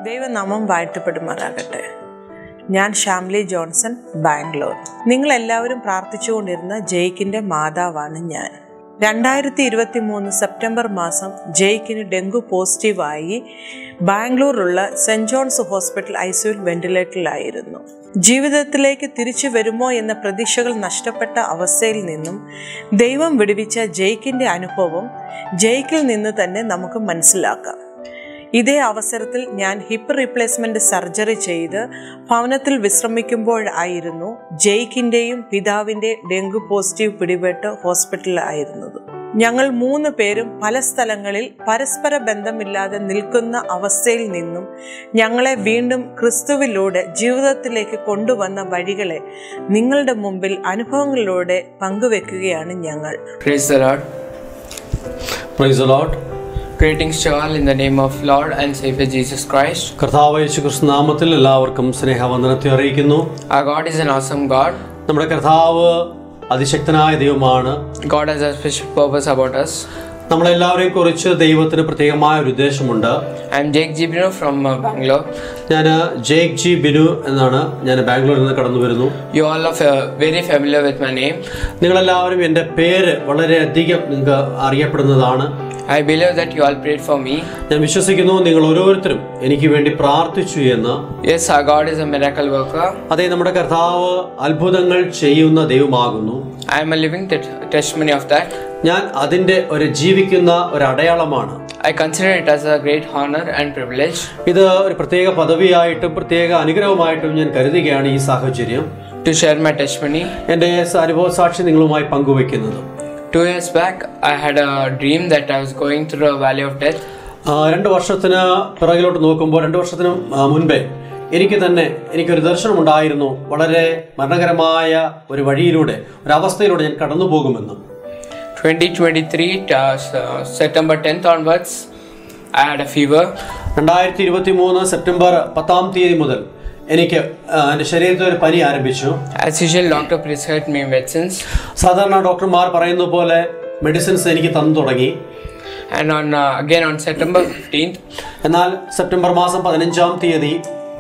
ദൈവനാമം വാഴ്ത്തപ്പെടുമാറാകട്ടെ ഞാൻ ഷാംലി ജോൺസൺ ബാംഗ്ലൂർ നിങ്ങൾ എല്ലാവരും പ്രാർത്ഥിച്ചുകൊണ്ടിരുന്ന ജെയ്ക്കിന്റെ മാതാവാണ് ഞാൻ രണ്ടായിരത്തി ഇരുപത്തി മൂന്ന് സെപ്റ്റംബർ മാസം ജെയ്ക്കിന് ഡെങ്കു പോസിറ്റീവായി ബാംഗ്ലൂരിലുള്ള സെന്റ് ജോൺസ് ഹോസ്പിറ്റൽ ഐസിയുൽ വെന്റിലേറ്ററിലായിരുന്നു ജീവിതത്തിലേക്ക് തിരിച്ചു വരുമോ എന്ന പ്രതീക്ഷകൾ നഷ്ടപ്പെട്ട അവസ്ഥയിൽ നിന്നും ദൈവം വിടുവിച്ച ജെയ്ക്കിന്റെ അനുഭവം ജെയ്ക്കിൽ നിന്ന് തന്നെ നമുക്ക് മനസ്സിലാക്കാം ഇതേ അവസരത്തിൽ ഞാൻ ഹിപ്പ് റീപ്ലേസ്മെന്റ് സർജറി ചെയ്ത് ഭവനത്തിൽ വിശ്രമിക്കുമ്പോഴായിരുന്നു ജെയ്ക്കിൻ്റെയും പിതാവിൻ്റെ ഡെങ്കു പോസിറ്റീവ് പിടിപെട്ട് ഹോസ്പിറ്റലിലായിരുന്നത് ഞങ്ങൾ മൂന്ന് പേരും പല സ്ഥലങ്ങളിൽ പരസ്പര ബന്ധമില്ലാതെ നിൽക്കുന്ന അവസ്ഥയിൽ നിന്നും ഞങ്ങളെ വീണ്ടും ക്രിസ്തുവിലൂടെ ജീവിതത്തിലേക്ക് കൊണ്ടുവന്ന വഴികളെ നിങ്ങളുടെ മുമ്പിൽ അനുഭവങ്ങളിലൂടെ പങ്കുവെക്കുകയാണ് ഞങ്ങൾ Praise the Lord. Praise the Lord. Greetings to all in the name of Lord and Savior Jesus Christ. കർത്താവ് യേശു ക്രിസ്തു നാമത്തിൽ എല്ലാവർക്കും സ്നേഹവന്ദനത്തെ അറിയിക്കുന്നു Our God is an awesome God. നമ്മുടെ കർത്താവ് അതിശക്തനായ ദൈവമാണ് God has a special purpose about us. നമ്മളെല്ലാവരെയും കുറിച്ച് ദൈവത്തിന് പ്രത്യേകമായ ഒരു ഉദ്ദേശമുണ്ട് I'm Jake Gibino from uh, Bangalore. ഞാൻ ജേക്ക് ജി ബിനു എന്നാണ് ഞാൻ ബാംഗ്ലൂരിൽ നിന്ന് കടന്നു വരുന്നു You all are uh, very familiar with my name. നിങ്ങളെല്ലാവരും എൻ്റെ പേര് വളരെയധികം നിങ്ങൾക്ക് അറിയപ്പെടുന്നതാണ് I believe that you all prayed for me. ഞാൻ വിശ്വസിക്കുന്നു നിങ്ങൾ ഓരോരുത്തരും എനിക്ക് വേണ്ടി പ്രാർത്ഥിച്ചു എന്ന് Yes, our God is a miracle worker. അതേ നമ്മുടെ കർത്താവ് അത്ഭുതങ്ങൾ ചെയ്യുന്ന ദൈവമാകുന്നു I am a living te- testimony of that. ഞാൻ അതിൻ്റെ ഒരു ജീവിക്കുന്ന ഒരു അടയാളമാണ് I consider it as a great honor and privilege ഇത് ഒരു പ്രത്യേക പദവിയായിട്ടും പ്രത്യേക അനുഗ്രഹമായിട്ടും ഞാൻ കരുതുകയാണ് ഈ സാഹചര്യം to share my testimony. എൻ്റെ അനുഭവ സാക്ഷി നിങ്ങളുമായി പങ്കുവെക്കുന്നത് Two years back, I had a dream that I was going through a valley of death. ആ, രണ്ട് വർഷത്തിന് പിറകിലോട്ട് നോക്കുമ്പോൾ രണ്ട് വർഷത്തിന് ആ, മുൻപേ എനിക്ക് തന്നെ എനിക്കൊരു ദർശനമുണ്ടായിരുന്നു വളരെ മരണകരമായ ഒരു വഴിയിലൂടെ ഒരു അവസ്ഥയിലൂടെ ഞാൻ കടന്നു പോകുമെന്ന് 2023, uh, s- uh, September 10th onwards, I had a fever. രണ്ടായിരത്തി ഇരുപത്തി മൂന്ന് സെപ്റ്റംബർ പത്താം തീയതി മുതൽ എനിക്ക് ആ, എൻ്റെ ശരീരത്തിൽ ഒരു പനി ആരംഭിച്ചു As usual, doctor prescribed me medicines, സാധാരണ ഡോക്ടർമാർ പറയുന്ന പോലെ മെഡിസിൻസ് എനിക്ക് തന്നു തുടങ്ങി and on uh, again on September 15th, എന്നാൽ സെപ്റ്റംബർ മാസം പതിനഞ്ചാം തീയതി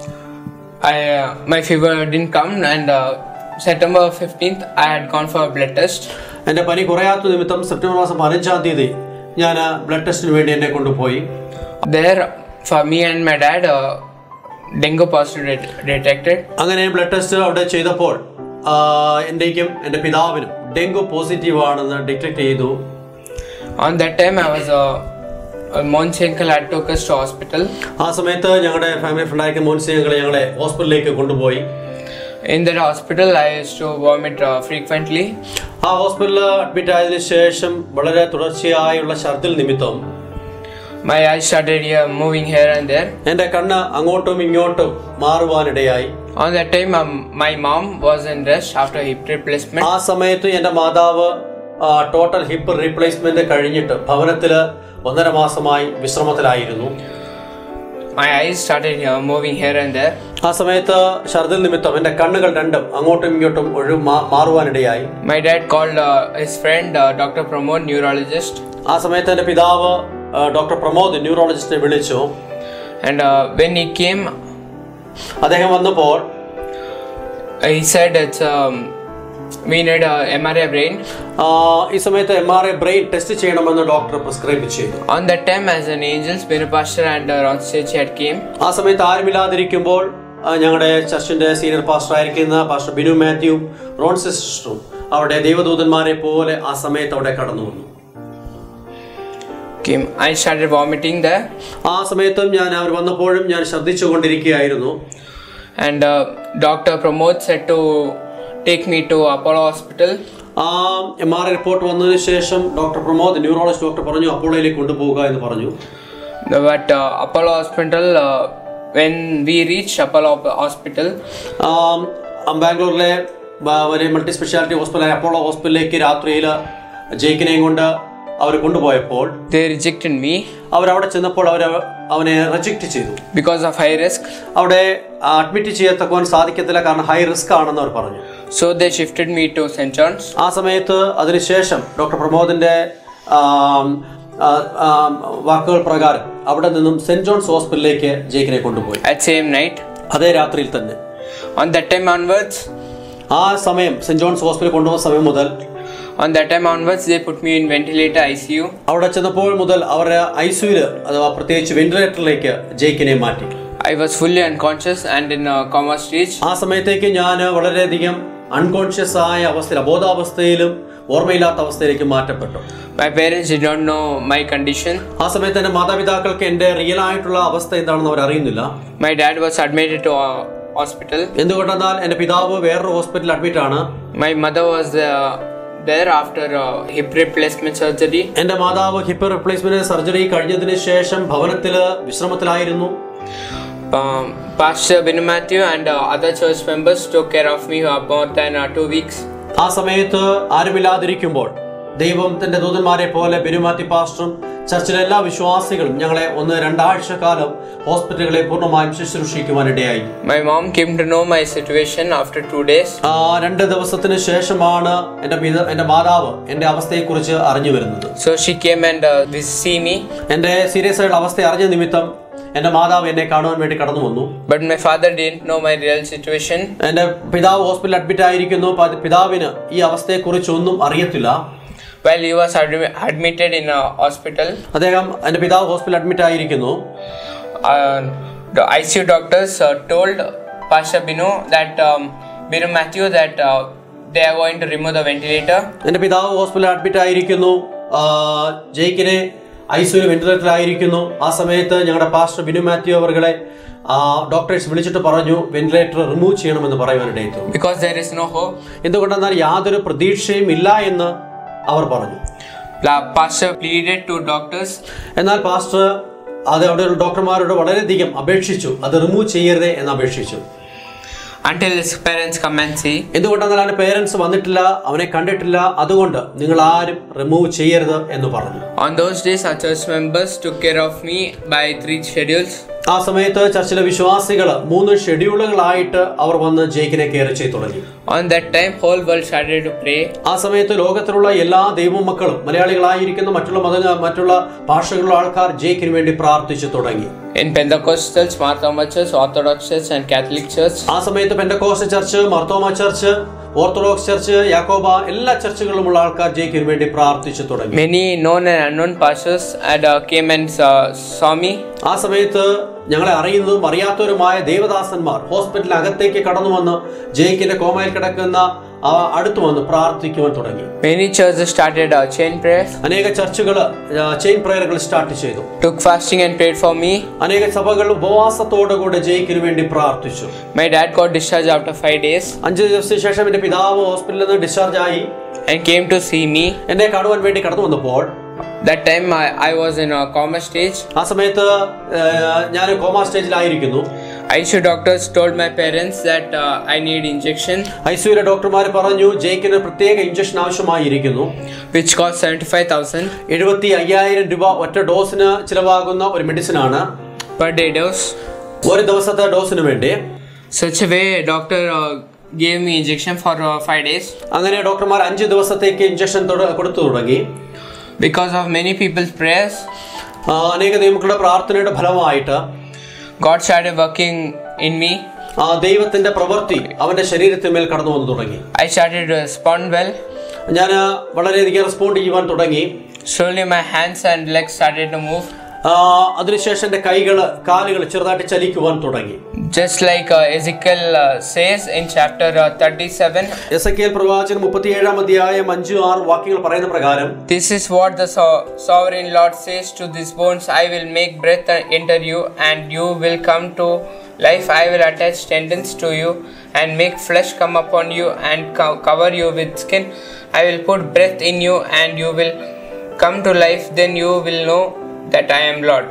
I uh, my fever didn't come, and uh, September 15th, I had gone for a blood test. എൻ്റെ പനി കുറയാത്ത നിമിത്തം സെപ്റ്റംബർ മാസം പതിനഞ്ചാം തീയതി ഞാൻ ബ്ലഡ് ടെസ്റ്റിന് വേണ്ടി എന്നെ കൊണ്ടുപോയി There, for me and my dad, uh, dengue positive det- detected. അങ്ങനെ ബ്ലഡ് ടെസ്റ്റ് അവിടെ ചെയ്തപ്പോൾ ആ, എൻ്റെക്കും എൻ്റെ പിതാവിനും ഡെങ്കു പോസിറ്റീവ് ആണെന്ന് ഡിറ്റക്ട് ചെയ്തു On that time, I was uh, uh, Mons uncle had took us to hospital. ആ സമയത്ത് ഞങ്ങളുടെ ഫാമിലി ഫ്രണ്ടായിരിക്കും മോൻസി ഞങ്ങൾ ഞങ്ങളെ ഹോസ്പിറ്റലിലേക്ക് കൊണ്ടുപോയി In that hospital, I used to vomit uh, frequently. ആ ഹോസ്പിറ്റലിൽ അഡ്മിറ്റ് ആയതിനു ശേഷം വളരെ തുടർച്ചയായുള്ള ഛർദിൽ നിമിത്തം My eyes started uh, moving here and there. എൻ്റെ കണ്ണ് അങ്ങോട്ടും ഇങ്ങോട്ടും മാറുവാനിടയായി On that time, um, my mom was in rest after hip replacement. ആ സമയത്ത് എൻ്റെ മാതാവ് ടോട്ടൽ ഹിപ്പ് റീപ്ലേസ്മെന്റ് കഴിഞ്ഞിട്ട് ഭവനത്തില് ഒന്നര മാസമായി വിശ്രമത്തിലായിരുന്നു My eyes started uh, moving here and there. ആ സമയത്ത് ഛർദിൽ നിമിത്തം എൻ്റെ കണ്ണുകൾ രണ്ടും അങ്ങോട്ടും ഇങ്ങോട്ടും ഒഴു മാ- മാറുവാനിടയായി My dad called uh, his friend, uh, Dr. Pramod, neurologist, ആ സമയത്ത് എൻ്റെ പിതാവ് ആ, ഡോക്ടർ പ്രമോദ് ന്യൂറോളജിസ്റ്റിനെ വിളിച്ചു and uh, when he came, അദ്ദേഹം വന്നപ്പോൾ he said it's um, we need a MRI brain. ആ, ഈ സമയത്ത് M R I brain test ചെയ്യണമെന്ന് ഡോക്ടർ പ്രിസ്ക്രൈബ് ചെയ്തു On that time, as an angel, Spirit Pastor and uh, Ron Chechi had came. ആ സമയത്ത് ആരുമില്ലാതിരിക്കുമ്പോൾ ആ, ഞങ്ങളുടെ ചർച്ചിന്റെ സീനിയർ പാസ്റ്റർ ആയിരിക്കുന്ന പാസ്റ്റർ ബിനു മാത്യുവും റോൺ സിസ്റ്ററും അവിടെ ദൈവദൂതന്മാരെ പോലെ ആ സമയത്ത് അവിടെ കടന്നു വന്നു Came. I started vomiting there, ആ സമയത്തും ഞാൻ അവർ വന്നപ്പോഴും ഞാൻ ശ്രദ്ധിച്ചു കൊണ്ടിരിക്കുകയായിരുന്നു and uh, Dr. Pramod said to take me to Apollo Hospital. ആ എം ആർ ഐ റിപ്പോർട്ട് വന്നതിന് ശേഷം ഡോക്ടർ പ്രമോദ് ന്യൂറോളജിസ്റ്റ് ഡോക്ടർ പറഞ്ഞു അപ്പോളയിലേക്ക് കൊണ്ടുപോകുക എന്ന് പറഞ്ഞു But uh, Apollo Hospital, uh, when we reached Apollo Hospital, ആ, ആ, ബാംഗ്ലൂരിലെ ബ- ഒരു മൾട്ടി സ്പെഷ്യാലിറ്റി ഹോസ്പിറ്റലായ അപ്പോളോ ഹോസ്പിറ്റലിലേക്ക് രാത്രിയിൽ ജയിക്കിനെയും കൊണ്ട് അവർ കൊണ്ടുപോയപ്പോൾ they rejected me അവരവിടെ ചെന്നപ്പോൾ അവർ അവനെ റിജക്റ്റ് ചെയ്തു because of high risk. അവിടെ അഡ്മിറ്റ് ചെയ്യത്തക്കുവാൻ സാധിക്കത്തില്ല കാരണം ഹൈ റിസ്ക് ആണെന്ന് അവർ പറഞ്ഞു So they shifted me to St. John's. ആ സമയത്ത് അതിനുശേഷം ഡോക്ടർ പ്രമോദിന്റെ ആം, ആ, ആ, വാക്കുകൾ പ്രകാരം അവിടെ നിന്നും സെന്റ് ജോൺസ് ഹോസ്പിറ്റലിലേക്ക് ജേക്കിനെ കൊണ്ടുപോയി At same night. അതേ രാത്രിയിൽ തന്നെ On that time onwards, ആ സമയം സെന്റ് ജോൺസ് ഹോസ്പിറ്റലിൽ കൊണ്ടുപോകുന്ന സമയം മുതൽ on that time onwards, they put me in ventilator ICU. അവിടെ ചെന്നപ്പോൾ മുതൽ അവരുടെ ഐസിയുല് അഥവാ പ്രത്യേകിച്ച് വെന്റിലേറ്ററിലേക്ക് ജേക്കിനെ മാറ്റി I was fully unconscious and in a coma stage. ആ സമയത്തേക്ക് ഞാൻ വളരെയധികം അൺകോൺഷ്യസ് ആയ അവസ്ഥയിൽ അബോധാവസ്ഥയിലും ഓർമ്മയില്ലാത്ത അവസ്ഥയിലേക്ക് മാറ്റപ്പെട്ടു My parents did not know my condition. ആ സമയത്ത് എൻ്റെ മാതാപിതാക്കൾക്ക് എൻ്റെ റിയൽ ആയിട്ടുള്ള അവസ്ഥ എന്താണെന്ന് അവർ അറിയുന്നില്ല My dad was admitted to a hospital. എന്തുകൊണ്ടെന്നാൽ എൻ്റെ പിതാവ് വേറൊരു ഹോസ്പിറ്റലിൽ അഡ്മിറ്റ് ആണ് My mother was uh, there after uh, hip replacement surgery. എൻ്റെ മാതാവ് ഹിപ്പ് റിപ്ലേസ്മെന്റ് സർജറി കഴിഞ്ഞതിന് ശേഷം ഭവനത്തിൽ വിശ്രമത്തിലായിരുന്നു Um, Pastor Binu Matthew and uh, other church members took care of me for more than uh, two weeks. ആ സമയത്ത് ആരുമില്ലാതിരിക്കുമ്പോൾ ദൈവത്തിന്റെ ദൂതന്മാരെ പോലെ ബെരുമാത്തി പാസ്റ്ററും ചർച്ചിലെ എല്ലാ വിശ്വാസികളും ഞങ്ങളെ ഒന്ന് രണ്ടാഴ്ച കാലം ഹോസ്പിറ്റലുകളെ പൂർണ്ണമായും ശുശ്രൂഷിക്കുവാനിടയായി My mom came to know my situation after two days. ആ രണ്ട് ദിവസത്തിന് ശേഷമാണ് എൻ്റെ പിത എൻ്റെ മാതാവ് എൻ്റെ അവസ്ഥയെക്കുറിച്ച് അറിഞ്ഞു വരുന്നത് So she came and uh, vis- see me. എൻ്റെ സീരിയസ് ആയിട്ടുള്ള അവസ്ഥ അറിഞ്ഞ നിമിത്തം എൻ്റെ മാതാവ് എന്നെ കാണുവാൻ വേണ്ടി കടന്നു വന്നു But my father didn't know my real situation. എൻ്റെ പിതാവ് ഹോസ്പിറ്റലിൽ അഡ്മിറ്റ് ആയിരിക്കുന്നു പ- പിതാവിന് ഈ അവസ്ഥയെക്കുറിച്ച് ഒന്നും അറിയത്തില്ല While he was admi- admitted in a hospital, അദ്ദേഹം എൻ്റെ പിതാവ് ഹോസ്പിറ്റലിൽ അഡ്മിറ്റ് ആയിരിക്കുന്നു uh, the ICU doctors uh, told Pastor Binu that um, Binu Matthew that uh, they are going to remove the ventilator. എൻ്റെ പിതാവ് ഹോസ്പിറ്റലിൽ അഡ്മിറ്റ് ആയിരിക്കുന്നു ആ, ജയിക്കിനെ ഐസിയു വെന്റിലേറ്ററിലായിരിക്കുന്നു ആ സമയത്ത് ഞങ്ങളുടെ പാസ്റ്റർ ബിനു മാത്യു അവർകളെ ഡോക്ടേഴ്സ് വിളിച്ചിട്ട് പറഞ്ഞു വെന്റിലേറ്റർ റിമൂവ് ചെയ്യണമെന്ന് പറയുവാനിടയിൽ തോന്നി Because there is no hope. എന്തുകൊണ്ടെന്നാൽ യാതൊരു പ്രതീക്ഷയും ഇല്ല എന്ന് അവർ പറഞ്ഞു La pastor pleaded to doctors എന്നാൽ പാസ്റ്റർ അത് അവിടെയുള്ള ഡോക്ടർമാരോട് വളരെയധികം അപേക്ഷിച്ചു അത് റിമൂവ് ചെയ്യരുതേ എന്ന് അപേക്ഷിച്ചു until his parents come and see. എന്തുകൊണ്ടെന്നാൽ അവന്റെ പേരൻസ് വന്നിട്ടില്ല അവനെ കണ്ടിട്ടില്ല അതുകൊണ്ട് നിങ്ങൾ ആരും റിമൂവ് ചെയ്യരുത് എന്ന് പറഞ്ഞു On those days, our church members took care of me by three schedules. ആ സമയത്ത് ചർച്ചിലെ വിശ്വാസികൾ മൂന്ന് ഷെഡ്യൂളുകളായിട്ട് അവർ വന്ന് ജയിക്കിനെ കെയർ ചെയ്ത് തുടങ്ങി On that time, whole world started to pray. ആ സമയത്ത് ലോകത്തിലുള്ള എല്ലാ ദൈവമക്കളും മലയാളികളായിരിക്കുന്ന മറ്റുള്ള മത മറ്റുള്ള ഭാഷകളുള്ള ആൾക്കാർ ജയിക്കിന് വേണ്ടി പ്രാർത്ഥിച്ചു തുടങ്ങി In Pentecostals, Marthoma Church, Orthodox Church, and Catholic Church. ആ സമയത്ത് Pentecost church Marthoma church orthodox church Yakoba എല്ലാ ചർച്ചുകളിലുമുള്ള ആൾക്കാർ ജയിക്കിന് വേണ്ടി പ്രാർത്ഥിച്ചു തുടങ്ങി Many known and unknown pastors had uh, came and uh, saw me. ആ സമയത്ത് ഞങ്ങളെ അറിയുന്നതും അറിയാത്തവരുമായ ദേവദാസന്മാർ ഹോസ്പിറ്റലിന് അകത്തേക്ക് കടന്നു വന്ന് ജയിക്കിന്റെ കോമയിൽ കിടക്കുന്ന ആ അടുത്ത് വന്ന് പ്രാർത്ഥിക്കുവാൻ തുടങ്ങി Many churches started uh, chain prayers, അനേക ചർച്ചുകൾ ചെയിൻ പ്രയറുകൾ സ്റ്റാർട്ട് ചെയ്തു took fasting and prayed for me. അനേക സഭകൾ ഉപവാസത്തോടുകൂടെ ജയിക്കിന് വേണ്ടി പ്രാർത്ഥിച്ചു My dad got discharged after five days അഞ്ച് ദിവസത്തിന് ശേഷം എന്റെ പിതാവ് ഹോസ്പിറ്റലിൽ നിന്ന് ഡിസ്ചാർജ് ആയി and came to see me. എന്നെ കാണുവാൻ വേണ്ടി കടന്നു വന്നപ്പോൾ That time I, I was in a coma stage. ആ സമയത്ത് ഞാൻ കോമ സ്റ്റേജിലായിരിക്കുന്നു ICU doctors told my parents that uh, I need injection, ഐസിയുലെ ഡോക്ടർമാർ പറഞ്ഞു ജയിക്കിന് പ്രത്യേക ഇഞ്ചക്ഷൻ ആവശ്യമായിരിക്കുന്നു which cost 75,000 എഴുപത്തി അയ്യായിരം രൂപ ഒറ്റ ഡോസിന് ചിലവാകുന്ന ഒരു മെഡിസിൻ ആണ് per day dose. ഒരു ദിവസത്തെ ഡോസിന് വേണ്ടി Such a way, doctor uh, gave me injection for uh, five days. അങ്ങനെ ഡോക്ടർമാർ അഞ്ച് ദിവസത്തേക്ക് ഇഞ്ചക്ഷൻ കൊടുത്തു തുടങ്ങി Because of many people's prayers, ആ, അനേക ദൈവങ്ങളുടെ പ്രാർത്ഥനയുടെ ഫലമായിട്ട് God started working in me. ആ ദൈവത്തിന്റെ പ്രവൃത്തി അവന്റെ ശരീരത്തിന്മേൽ കടന്നു വന്നു തുടങ്ങി I started to respond well. ഞാൻ വളരെയധികം റെസ്പോണ്ട് ചെയ്യുവാൻ തുടങ്ങി Slowly, my hands and legs started to move. ആ, അതിനുശേഷം എൻ്റെ കൈകൾ കാലുകൾ ചെറുതായിട്ട് ചലിക്കുവാൻ തുടങ്ങി Just like uh, Ezekiel uh, says in chapter uh, 37, Isaiah പ്രവാചകൻ മുപ്പത്തിയേഴാം അധ്യായം അഞ്ചു ആറ് വാക്യങ്ങൾ പറയുന്ന പ്രകാരം This is what the so- sovereign Lord says to these bones I will make breath enter you, and you will come to life. I will attach tendons to you, and make flesh come upon you, and co- cover you with skin. I will put breath in you, and you will come to life. Then you will know that I am Lord.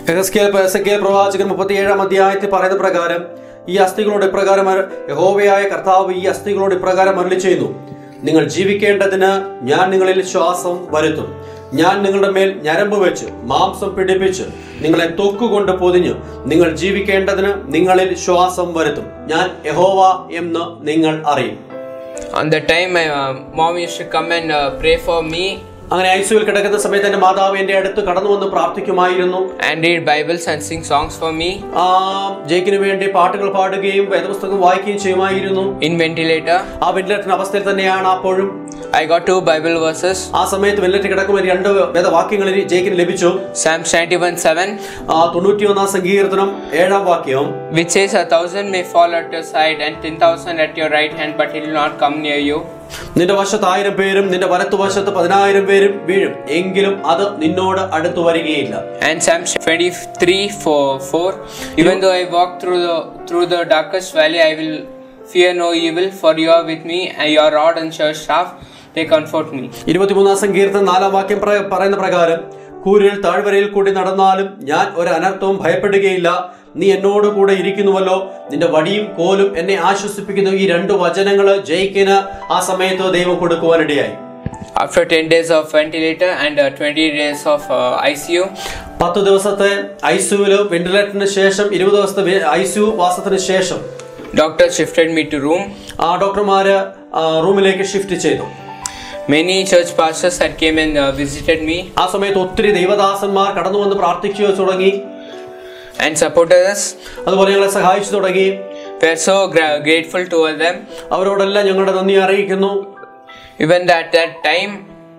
Isaiah പ്രവാചകൻ മുപ്പത്തിയേഴാം അധ്യായത്തിൽ പറയുന്ന പ്രകാരം ഈ അസ്ഥികളോട് ഇപ്രകാരം അര- യഹോവയായ കർത്താവ് ഈ അസ്ഥികളോട് ഇപ്രകാരം അരളി ചെയ്യുന്നു നിങ്ങൾ ജീവിക്കേണ്ടതിന് ഞാൻ നിങ്ങളിൽ ശ്വാസം വരുത്തും ഞാൻ നിങ്ങളുടെ മേൽ ഞരമ്പ് വെച്ച് മാംസം പിടിപ്പിച്ച് നിങ്ങളെ തൊക്കുകൊണ്ട് പൊതിഞ്ഞ് നിങ്ങൾ ജീവിക്കേണ്ടതിന് നിങ്ങളിൽ ശ്വാസം വരുത്തും ഞാൻ യഹോവ എന്ന് നിങ്ങൾ അറിയും On that time, my uh, mom used to come and uh, pray for me. അങ്ങനെ ഐസിയുവിൽ കിടക്കുന്ന സമയത്ത് എന്റെ മാതാവ് എന്റെ അടുത്ത് കടന്നു വന്ന് പ്രാർത്ഥിക്കുമായിരുന്നു and read Bibles and sing songs for me ആ ജയിക്കിന് വേണ്ടി പാട്ടുകൾ പാടുകയും വേദപുസ്തകം വായിക്കുകയും ചെയ്യുമായിരുന്നു in ventilator. ആ വെന്റിലേറ്ററിന്റെ അവസ്ഥയിൽ തന്നെയാണ് അപ്പോഴും I got two Bible verses ആ സമയത്ത് വെന്റിലേറ്റർ കിടക്കുമ്പോൾ രണ്ട് വേദവാക്യങ്ങൾ ജയിക്കിന് ലഭിച്ചു Psalms 91 7, ആ തൊണ്ണൂറ്റിയൊന്നാം സങ്കീർത്തനം ഏഴാം വാക്യം which says, A thousand may fall at your side and ten thousand at your right hand, but it will not come near you. നിന്റെ വശത്ത് ആയിരം പേരും നിന്റെ വലത്തുവശത്ത് പതിനായിരം പേരും വീഴും എങ്കിലും അത് നിന്നോട് അടുത്തു വരികയില്ല And Psalms 23 4, 4 Even though I walk through the through the darkest valley, I will fear no evil, for you are with me, and your rod and your staff they comfort me. ഇരുപത്തിമൂന്നാം സങ്കീർത്തനം നാലാം വാക്യം പ്ര- പറയുന്ന പ്രകാരം കൂരിൽ താഴ്വരയിൽ കൂടി നടന്നാലും ഞാൻ ഒരു അനർത്ഥവും ഭയപ്പെടുകയില്ല നീ എന്നോട് കൂടെ ഇരിക്കുന്നുവല്ലോ നിന്റെ വടിയും കോലും എന്നെ ആശ്വസിപ്പിക്കുന്നു ഈ രണ്ട് വചനങ്ങള് ജയിക്കിന് ആ സമയത്ത് ദൈവം കൊടുക്കുവാനിടയായി After 10 days of ventilator and uh, 20 days of uh, ICU, പത്ത് ദിവസത്തെ ഐസിയുവില് വെന്റിലേറ്ററിന് ശേഷം ഇരുപത് ദിവസത്തെ ഐസിയു വാസത്തിന് ശേഷം doctor shifted me to room. ആ ഡോക്ടർമാര് ആ, റൂമിലേക്ക് ഷിഫ്റ്റ് ചെയ്തു Many church pastors had came and uh, visited me ആ സമയത്ത് ഒത്തിരി ദൈവദാസന്മാർ കടന്നു വന്ന് പ്രാർത്ഥിച്ചു തുടങ്ങി and supported us. അതുപോലെ ഞങ്ങളെ സഹായിച്ചു തുടങ്ങി We are so gra- grateful to all them. അവരോടെല്ലാം ഞങ്ങളുടെ നന്ദി അറിയിക്കുന്നു Even at that time,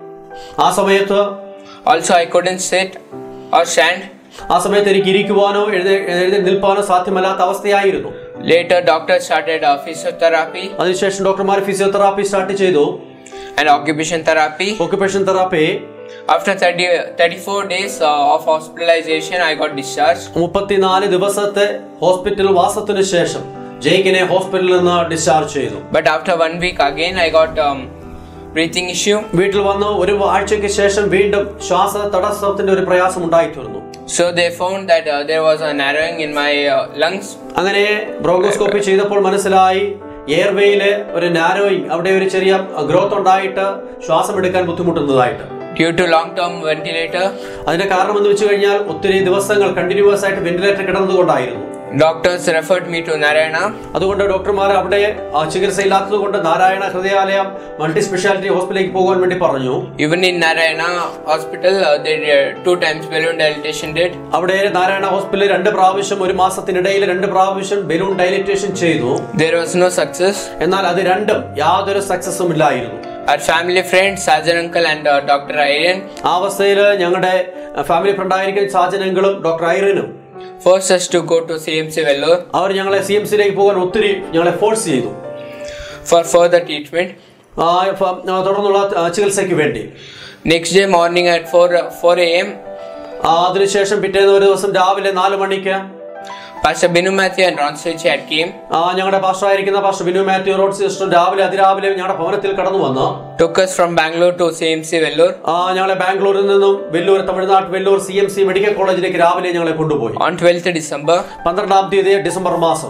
ആ സമയത്ത് also I couldn't sit or stand. ആ സമയത്ത് എനിക്ക് ഇരിക്കുവാനോ എഴുതി എഴുതി നിൽപ്പാനോ സാധ്യമല്ലാത്ത അവസ്ഥയായിരുന്നു Later, doctor started uh, physiotherapy അതിനുശേഷം ഡോക്ടർമാർ ഫിസിയോതെറാപ്പി സ്റ്റാർട്ട് ചെയ്തു and occupation therapy. Occupation therapy After 30, 34 days uh, of hospitalization, I got discharged. മുപ്പത്തിനാല് ദിവസത്തെ ഹോസ്പിറ്റൽ വാസത്തിനു ശേഷം ജയിക്കിനെ ഹോസ്പിറ്റലിൽ നിന്ന് ഡിസ്ചാർജ് ചെയ്തു But after one week, again I got um, breathing issue. വീട്ടിൽ വന്ന് ഒരു ആഴ്ചയ്ക്ക് ശേഷം വീണ്ടും ശ്വാസ തടസ്സത്തിന്റെ ഒരു പ്രയാസം ഉണ്ടായിത്തീർന്നു So they found that uh, there was a narrowing in my uh, lungs. അങ്ങനെ ബ്രോങ്കോസ്കോപ്പി ചെയ്തപ്പോൾ മനസ്സിലായി എയർവേയിലെ ഒരു നാരോയിങ് അവിടെ ഒരു ചെറിയ ഗ്രോത്ത് ഉണ്ടായിട്ട് ശ്വാസം എടുക്കാൻ ബുദ്ധിമുട്ടുന്നതായിട്ട് Due to long-term ventilator, അതിന്റെ കാരണം എന്ന് വെച്ച് കഴിഞ്ഞാൽ ഒത്തിരി ദിവസങ്ങൾ കണ്ടിന്യൂസ് ആയിട്ട് വെന്റിലേറ്റർ കിടന്നതുകൊണ്ടായിരുന്നു doctors referred me to Narayana. അതുകൊണ്ട് ഡോക്ടർമാർ അവിടെ ആ, ചികിത്സയില്ലാത്തത് കൊണ്ട് നാരായണ ഹൃദയാലയം മൾട്ടി സ്പെഷ്യാലിറ്റി ഹോസ്പിറ്റലിലേക്ക് പോകാൻ വേണ്ടി പറഞ്ഞു Even in Narayana hospital, uh, they did two times balloon dilatation did. അവിടെ നാരായണ ഹോസ്പിറ്റലിൽ രണ്ട് പ്രാവശ്യം ഒരു മാസത്തിനിടയിൽ രണ്ട് പ്രാവശ്യം ബലൂൺ ഡയലിറ്റേഷൻ ചെയ്തു There was no success. എന്നാൽ അത് രണ്ടും യാതൊരു സക്സസും ഇല്ലായിരുന്നു Our family friend, Sajan uncle and uh, Dr. Iron ആ അവസ്ഥയിൽ ഞങ്ങളുടെ ഫാമിലി ഫ്രണ്ട് ആയിരിക്കും സാജനങ്ങളും ഡോക്ടർ ഐറിനും forced us to go to CMC Vellore അവർ ഞങ്ങളെ സി എം സിയിലേക്ക് പോകാൻ ഒത്തിരി ഞങ്ങളെ ഫോഴ്സ് ചെയ്തു for further treatment. ആ, ഫ- ആ, തുടർന്നുള്ള ആ, ചികിത്സയ്ക്ക് വേണ്ടി Next day morning at 4, uh, 4 a.m., ആ, അതിനുശേഷം പിറ്റേന്ന് ഒരു ദിവസം രാവിലെ നാല് മണിക്ക് Pastor Binu Matthew and Ron Switch had came, ആ, ഞങ്ങളുടെ പാസ്റ്റർ ആയിരിക്കുന്ന പാസ്റ്റർ ബിനു മാത്യു റോഡ് സിസ്റ്റർ രാവിലെ അതിരാവിലെ ഞങ്ങളുടെ ഭവനത്തിൽ കടന്നു വന്ന് took us from Bangalore to CMC Vellore. ആ, ഞങ്ങളെ ബാംഗ്ലൂരിൽ നിന്നും Vellore Tamil Nadu Vellore C M C medical കോളേജിലേക്ക് രാവിലെ ഞങ്ങളെ കൊണ്ടുപോയി On 12th December, പന്ത്രണ്ടാം തീയതി ഡിസംബർ മാസം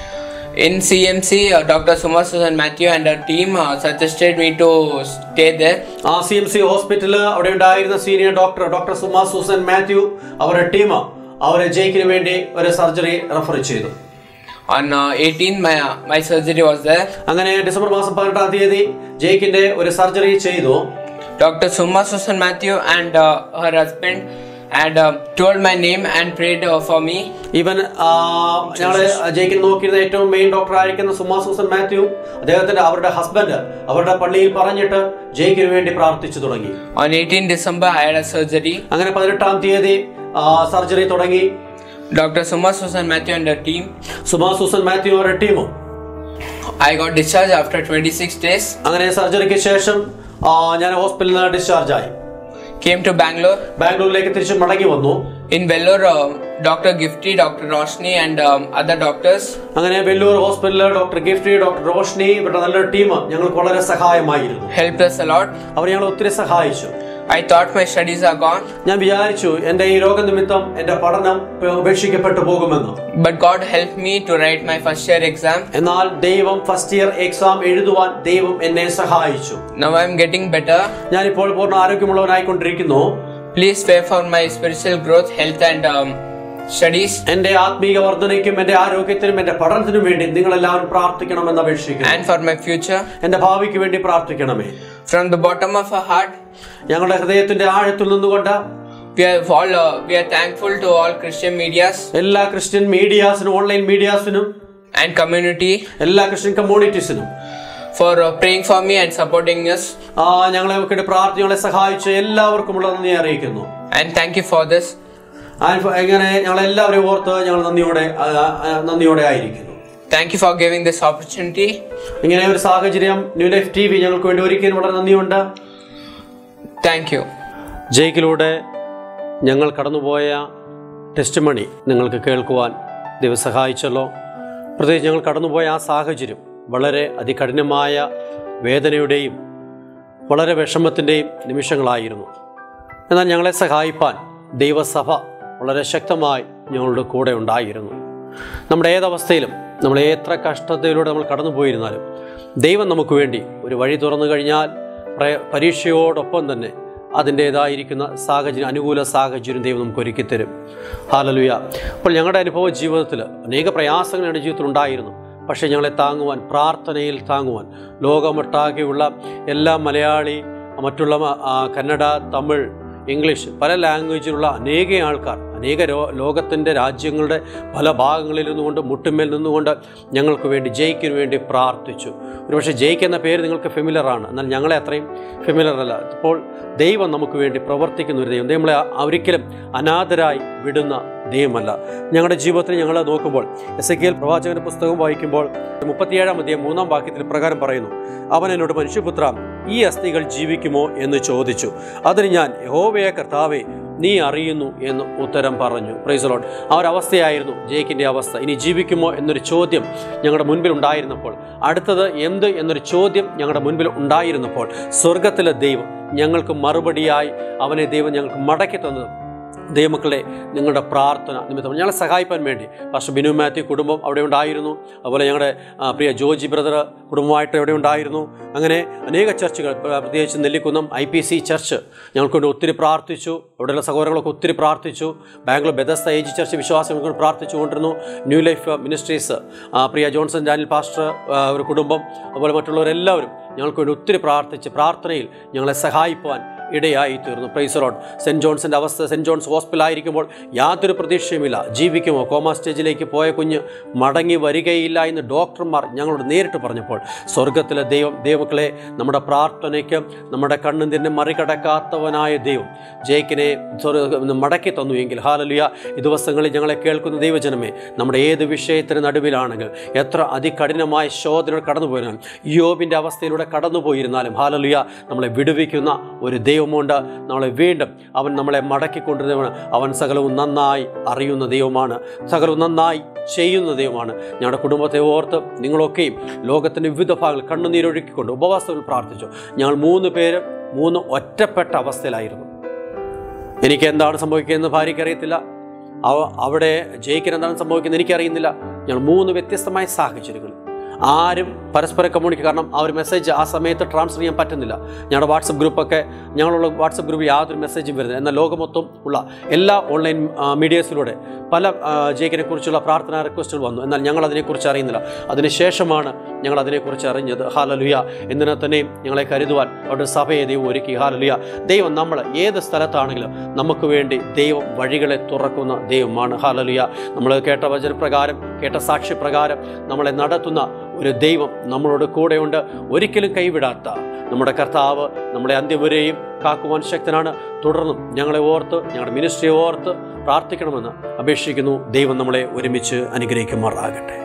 in CMC, uh, Dr. Suma Susan Matthew and her team uh, suggested me to stay there. ആ സി എം സി ഹോസ്പിറ്റലിൽ അവിടെ ഉണ്ടായിരുന്ന senior doctor doctor Suma Susan Mathew അവരുടെ ടീം അവരെ ജയിക്കിന് വേണ്ടി ഒരു സർജറി റെഫർ ചെയ്തു On uh, 18th, my, uh, my surgery was there. അങ്ങനെ ഡിസംബർ മാസം പതിനെട്ടാം തീയതി ജയിക്കിന്റെ ഒരു സർജറി ചെയ്തു Dr. Suma Susan Matthew and uh, her husband had uh, told my name and prayed uh, for me. Even ഞങ്ങള് ജയിക്കിന് നോക്കിയിരുന്ന ഏറ്റവും മെയിൻ ഡോക്ടർ ആയിരിക്കുന്ന സുമാ സൂസൻ മാത്യു അദ്ദേഹത്തിന്റെ അവരുടെ ഹസ്ബൻഡ് അവരുടെ പള്ളിയിൽ പറഞ്ഞിട്ട് ജയിക്കിന് വേണ്ടി പ്രാർത്ഥിച്ചു തുടങ്ങി On 18th December, I had a surgery. അങ്ങനെ പതിനെട്ടാം തീയതി സർജറി തുടങ്ങി Dr. Suma Susan Matthew and her team. Suma Susan Mathew അവരുടെ ടീമും I got discharged after 26 days. അങ്ങനെ സർജറിക്ക് ശേഷം ആ, ഞാൻ ഹോസ്പിറ്റലിൽ നിന്ന് ഡിസ്ചാർജ് ആയി Came to Bangalore. ബാംഗ്ലൂരിലേക്ക് തിരിച്ചു മടങ്ങി വന്നു In Vellore, uh, Dr. Gifty, Dr. Roshni, and um, other doctors അങ്ങനെ വെല്ലൂർ ഹോസ്പിറ്റലിൽ ഡോക്ടർ ഗിഫ്റ്റി ഡോക്ടർ റോഷ്നി ഇവരുടെ നല്ലൊരു ടീം ഞങ്ങൾക്ക് വളരെ സഹായമായിരുന്നു helped us a lot. അവർ ഞങ്ങൾ ഒത്തിരി സഹായിച്ചു I thought my studies are gone, ഞാൻ വിചാരിച്ചു എന്റെ ഈ രോഗനിമിത്തം എന്റെ പഠനം ഉപേക്ഷിക്കപ്പെട്ടു പോകുമെന്ന് but God helped me to write my first year exam. എന്നാൽ ദൈവം ഫസ്റ്റ് ഇയർ എക്സാം എഴുതുവാൻ ദൈവം എന്നെ സഹായിച്ചു Now I'm getting better. ഞാനിപ്പോൾ പൂർണ്ണ ആരോഗ്യമുള്ളവനായിക്കൊണ്ടിരിക്കുന്നു Please pray for my spiritual growth, health, and um, studies, എന്റെ ആത്മീക വർധനയ്ക്കും എന്റെ ആരോഗ്യത്തിനും എന്റെ പഠനത്തിനും വേണ്ടി നിങ്ങൾ എല്ലാവരും പ്രാർത്ഥിക്കണമെന്ന് അപേക്ഷിക്കുന്നു and for my future. എന്റെ ഭാവിക്ക് വേണ്ടി പ്രാർത്ഥിക്കണമേ From the bottom of our heart, ഞങ്ങളുടെ ഹൃദയത്തിന്റെ ആഴത്തിൽ നിന്നുകൊണ്ട് we are all uh, we are thankful to all Christian medias എല്ലാ ക്രിസ്ത്യൻ മീഡിയാസിനും ഓൺലൈൻ മീഡിയാസിനും and community എല്ലാ ക്രിസ്ത്യൻ കമ്മ്യൂണിറ്റീസിനും for uh, praying for me and supporting us. ആ ഞങ്ങളെ ഒക്കെ പ്രാർത്ഥനകളെ സഹായിച്ച എല്ലാവർക്കുമുള്ള നന്ദി അറിയിക്കുന്നു And thank you for this. ആ, ഇങ്ങനെ ഞങ്ങളെല്ലാവരെയും ഓർത്ത് ഞങ്ങൾ നന്ദിയോടെ ആ, ആ, നന്ദിയോടെ ആയിരിക്കുന്നു Thank you for giving this opportunity. ഇങ്ങനെ ഒരു സാഹചര്യം ന്യൂ ലൈഫ് ടി വി ഞങ്ങൾക്ക് വേണ്ടി ഒരിക്കലും വളരെ നന്ദിയുണ്ട് Thank you. ജയിക്കിലൂടെ ഞങ്ങൾ കടന്നുപോയ ടെസ്റ്റ് മണി നിങ്ങൾക്ക് കേൾക്കുവാൻ ദൈവം സഹായിച്ചല്ലോ പ്രത്യേകിച്ച് ഞങ്ങൾ കടന്നുപോയ ആ സാഹചര്യം വളരെ അതികഠിനമായ വേദനയുടെയും വളരെ വിഷമത്തിൻ്റെയും നിമിഷങ്ങളായിരുന്നു എന്നാൽ ഞങ്ങളെ സഹായിപ്പാൻ ദൈവസഭ വളരെ ശക്തമായി ഞങ്ങളുടെ കൂടെ ഉണ്ടായിരുന്നു നമ്മുടെ ഏതവസ്ഥയിലും നമ്മൾ എത്ര കഷ്ടതയിലൂടെ നമ്മൾ കടന്നുപോയിരുന്നാലും ദൈവം നമുക്ക് വേണ്ടി ഒരു വഴി തുറന്നു കഴിഞ്ഞാൽ പ്ര- പരീക്ഷയോടൊപ്പം തന്നെ അതിൻ്റേതായിരിക്കുന്ന സാഹചര്യം അനുകൂല സാഹചര്യം ദൈവം നമുക്ക് ഒരുക്കി തരും ഹാലലുയ അപ്പോൾ ഞങ്ങളുടെ അനുഭവ ജീവിതത്തിൽ അനേക പ്രയാസങ്ങൾ ഞങ്ങളുടെ ജീവിതത്തിൽ ഉണ്ടായിരുന്നു പക്ഷേ ഞങ്ങളെ താങ്ങുവാൻ പ്രാർത്ഥനയിൽ താങ്ങുവാൻ ലോകമൊട്ടാകെയുള്ള എല്ലാ മലയാളി മറ്റുള്ള ആ, കന്നഡ തമിഴ് ഇംഗ്ലീഷ് പല ലാംഗ്വേജിലുള്ള അനേക ആൾക്കാർ അനേക രോ ലോകത്തിൻ്റെ രാജ്യങ്ങളുടെ പല ഭാഗങ്ങളിൽ നിന്നുകൊണ്ട് മുട്ടുമേൽ നിന്നുകൊണ്ട് ഞങ്ങൾക്ക് വേണ്ടി ജയിക്കിന് വേണ്ടി പ്രാർത്ഥിച്ചു ഒരുപക്ഷെ ജയിക്ക് എന്ന പേര് നിങ്ങൾക്ക് ഫെമിലറാണ് എന്നാൽ ഞങ്ങളെ അത്രയും ഫെമിലർ അല്ല ഇപ്പോൾ ദൈവം നമുക്ക് വേണ്ടി പ്രവർത്തിക്കുന്ന ഒരു ദൈവം ദൈവം നമ്മളെ ഒരിക്കലും അനാഥരായി വിടുന്ന ദൈവമല്ല ഞങ്ങളുടെ ജീവിതത്തിൽ ഞങ്ങൾ നോക്കുമ്പോൾ എസ് എ കെ എൽ പ്രവാചകന്റെ പുസ്തകം വായിക്കുമ്പോൾ മുപ്പത്തിയേഴാം അധ്യായം മൂന്നാം വാക്യത്തിൽ പ്രകാരം പറയുന്നു അവൻ എന്നോട് മനുഷ്യപുത്ര ഈ അസ്ഥികൾ ജീവിക്കുമോ എന്ന് ചോദിച്ചു അതിന് ഞാൻ യഹോവയെ കർത്താവെ നീ അറിയുന്നു എന്ന് ഉത്തരം പറഞ്ഞു പ്രൈസലോൺ ആ ഒരു അവസ്ഥയായിരുന്നു ജയിക്കിൻ്റെ അവസ്ഥ ഇനി ജീവിക്കുമോ എന്നൊരു ചോദ്യം ഞങ്ങളുടെ മുൻപിൽ ഉണ്ടായിരുന്നപ്പോൾ അടുത്തത് എന്ത് എന്നൊരു ചോദ്യം ഞങ്ങളുടെ മുൻപിൽ ഉണ്ടായിരുന്നപ്പോൾ സ്വർഗത്തിലെ ദൈവം ഞങ്ങൾക്ക് മറുപടിയായി അവനെ ദൈവം ഞങ്ങൾക്ക് മടക്കി തന്നത് ദൈവമക്കളെ നിങ്ങളുടെ പ്രാർത്ഥന നിമിത്തം ഞങ്ങളെ സഹായിക്കാൻ വേണ്ടി പാസ്റ്റർ ബിനു മാത്യു കുടുംബം അവിടെ ഉണ്ടായിരുന്നു അതുപോലെ ഞങ്ങളുടെ ആ, പ്രിയ ജോജി ബ്രദർ കുടുംബമായിട്ട് അവിടെ ഉണ്ടായിരുന്നു അങ്ങനെ അനേക ചർച്ചുകൾ പ്ര- പ്രത്യേകിച്ച് Nellikunnam I P C church ഞങ്ങൾക്ക് വേണ്ടി ഒത്തിരി പ്രാർത്ഥിച്ചു അവിടെയുള്ള സഹോദരങ്ങളൊക്കെ ഒത്തിരി പ്രാർത്ഥിച്ചു ബാംഗ്ലൂർ ബെദസ്ത ഏജ് ചർച്ച് വിശ്വാസികൾക്ക് വേണ്ടി പ്രാർത്ഥിച്ചുകൊണ്ടിരുന്നു ന്യൂ ലൈഫ് മിനിസ്ട്രീസ് ആ, പ്രിയ ജോൺസൺ ഡാനിൽ പാസ്റ്റർ ആ, ഒരു കുടുംബം അതുപോലെ മറ്റുള്ളവരെല്ലാവരും ഞങ്ങൾക്ക് വേണ്ടി ഒത്തിരി പ്രാർത്ഥിച്ച് പ്രാർത്ഥനയിൽ ഞങ്ങളെ സഹായിക്കുവാൻ ഇടയായി തീർന്നു പ്രൈസറോഡ് സെൻറ്റ് ജോൺസിൻ്റെ അവസ്ഥ സെൻറ്റ് ജോൺസ് ഹോസ്പിറ്റലായിരിക്കുമ്പോൾ യാതൊരു പ്രതീക്ഷയുമില്ല ജീവിക്കുമോ കോമ സ്റ്റേജിലേക്ക് പോയ കുഞ്ഞ് മടങ്ങി വരികയില്ല എന്ന് ഡോക്ടർമാർ ഞങ്ങളോട് നേരിട്ട് പറഞ്ഞപ്പോൾ സ്വർഗത്തിലെ ദൈവം ദൈവമക്കളെ നമ്മുടെ പ്രാർത്ഥനയ്ക്ക് നമ്മുടെ കണ്ണുതിരിനെ മറികടക്കാത്തവനായ ദൈവം ജയിക്കിനെ സ്വർഗ്ഗ- മടക്കി തന്നു എങ്കിൽ ഹാലലുയ ഈ ദിവസങ്ങളിൽ ഞങ്ങളെ കേൾക്കുന്ന ദൈവജനമേ നമ്മുടെ ഏത് വിഷയത്തിന് നടുവിലാണെങ്കിൽ എത്ര അതികഠിനമായ ശോധനകൾ കടന്നുപോയിരുന്നാലും യോബിൻ്റെ അവസ്ഥയിലൂടെ കടന്നുപോയിരുന്നാലും ഹാലലുയ നമ്മളെ വിടുവിക്കുന്ന ഒരു ദൈവമുണ്ട് നമ്മളെ വീണ്ടും അവൻ നമ്മളെ മടക്കിക്കൊണ്ടിരുന്നവന് അവൻ സകലവും നന്നായി അറിയുന്ന ദൈവമാണ് സകലവും നന്നായി ചെയ്യുന്ന ദൈവമാണ് ഞങ്ങളുടെ കുടുംബത്തെ ഓർത്ത് നിങ്ങളൊക്കെയും ലോകത്തിൻ്റെ വിവിധ ഭാഗങ്ങൾ കണ്ണുനീരൊഴുക്കിക്കൊണ്ട് ഉപവാസത്തിൽ പ്രാർത്ഥിച്ചു ഞങ്ങൾ മൂന്ന് പേര് മൂന്ന് ഒറ്റപ്പെട്ട അവസ്ഥയിലായിരുന്നു എനിക്ക് എന്താണ് സംഭവിക്കുന്നത് ഭാര്യയ്ക്ക് അറിയത്തില്ല അവ അവിടെ ജയിക്കാൻ എന്താണ് സംഭവിക്കുന്നത് എനിക്കറിയുന്നില്ല ഞങ്ങൾ മൂന്ന് വ്യത്യസ്തമായ സാഹചര്യങ്ങൾ ആരും പരസ്പരം കമ്മ്യൂണിക്കേറ്റ് കാരണം ആ ഒരു മെസ്സേജ് ആ സമയത്ത് ട്രാൻസ്ഫർ ചെയ്യാൻ പറ്റുന്നില്ല ഞങ്ങളുടെ വാട്സപ്പ് ഗ്രൂപ്പൊക്കെ ഞങ്ങളുള്ള വാട്സപ്പ് ഗ്രൂപ്പിൽ യാതൊരു മെസ്സേജും വരുന്നില്ല എന്നാൽ ലോകം മൊത്തം ഉള്ള എല്ലാ ഓൺലൈൻ മീഡിയസിലൂടെ പല ജയിക്കിനെ കുറിച്ചുള്ള പ്രാർത്ഥനാ റിക്വസ്റ്റുകൾ വന്നു എന്നാൽ ഞങ്ങൾ അതിനെക്കുറിച്ച് അറിയുന്നില്ല അതിനുശേഷമാണ് ഞങ്ങൾ അതിനെക്കുറിച്ച് അറിഞ്ഞത് ഹാലലുയ എന്തിനാ തന്നെയും ഞങ്ങളെ കരുതുവാൻ അവിടെ സഭയെ ദൈവം ഒരുക്കി ഹാലലുയ ദൈവം നമ്മൾ ഏത് സ്ഥലത്താണെങ്കിലും നമുക്ക് വേണ്ടി ദൈവം വഴികളെ തുറക്കുന്ന ദൈവമാണ് ഹാലലുയ നമ്മൾ കേട്ട വചനപ്രകാരം കേട്ട സാക്ഷ്യപ്രകാരം നമ്മളെ നടത്തുന്ന ഒരു ദൈവം നമ്മളോട് കൂടെയുണ്ട് ഒരിക്കലും കൈവിടാത്ത നമ്മുടെ കർത്താവ് നമ്മളെ അന്ത്യം വരെയും കാക്കുവാൻ ശക്തനാണ് തുടർന്നും ഞങ്ങളെ ഓർത്ത് ഞങ്ങളുടെ മിനിസ്ട്രിയെ ഓർത്ത് പ്രാർത്ഥിക്കണമെന്ന് അപേക്ഷിക്കുന്നു ദൈവം നമ്മളെ ഒരുമിച്ച് അനുഗ്രഹിക്കുമാറാകട്ടെ